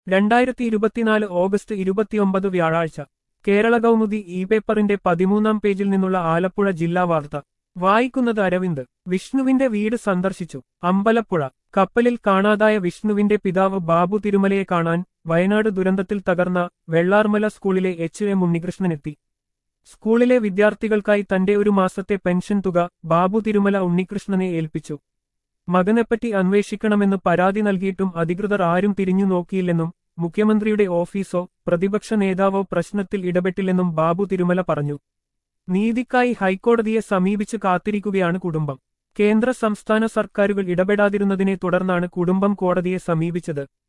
രണ്ടായിരത്തി ഇരുപത്തിനാല് ഓഗസ്റ്റ് ഇരുപത്തിയൊമ്പത് വ്യാഴാഴ്ച കേരള കൗമുദി ഇ പേപ്പറിന്റെ പതിമൂന്നാം പേജിൽ നിന്നുള്ള ആലപ്പുഴ ജില്ലാ വാർത്ത വായിക്കുന്നത് അരവിന്ദ് വിഷ്ണുവിന്റെ വീട് സന്ദർശിച്ചു അമ്പലപ്പുഴ കപ്പലിൽ കാണാതായ വിഷ്ണുവിന്റെ പിതാവ് ബാബു തിരുമലയെ കാണാൻ വയനാട് ദുരന്തത്തിൽ തകർന്ന വെള്ളാർമല സ്കൂളിലെ എച്ച് എം ഉണ്ണികൃഷ്ണനെത്തി സ്കൂളിലെ വിദ്യാർത്ഥികൾക്കായി തന്റെ ഒരു മാസത്തെ പെൻഷൻ തുക ബാബു തിരുമല ഉണ്ണികൃഷ്ണനെ ഏൽപ്പിച്ചു മകനെപ്പറ്റി അന്വേഷിക്കണമെന്ന് പരാതി നൽകിയിട്ടും അധികൃതർ ആരും തിരിഞ്ഞു നോക്കിയില്ലെന്നും മുഖ്യമന്ത്രിയുടെ ഓഫീസോ പ്രതിപക്ഷ നേതാവോ പ്രശ്നത്തിൽ ഇടപെട്ടില്ലെന്നും ബാബു തിരുമല പറഞ്ഞു നീതിക്കായി ഹൈക്കോടതിയെ സമീപിച്ച് കാത്തിരിക്കുകയാണ് കുടുംബം കേന്ദ്ര സംസ്ഥാന സർക്കാരുകൾ ഇടപെടാതിരുന്നതിനെ തുടർന്നാണ് കുടുംബം കോടതിയെ സമീപിച്ചത്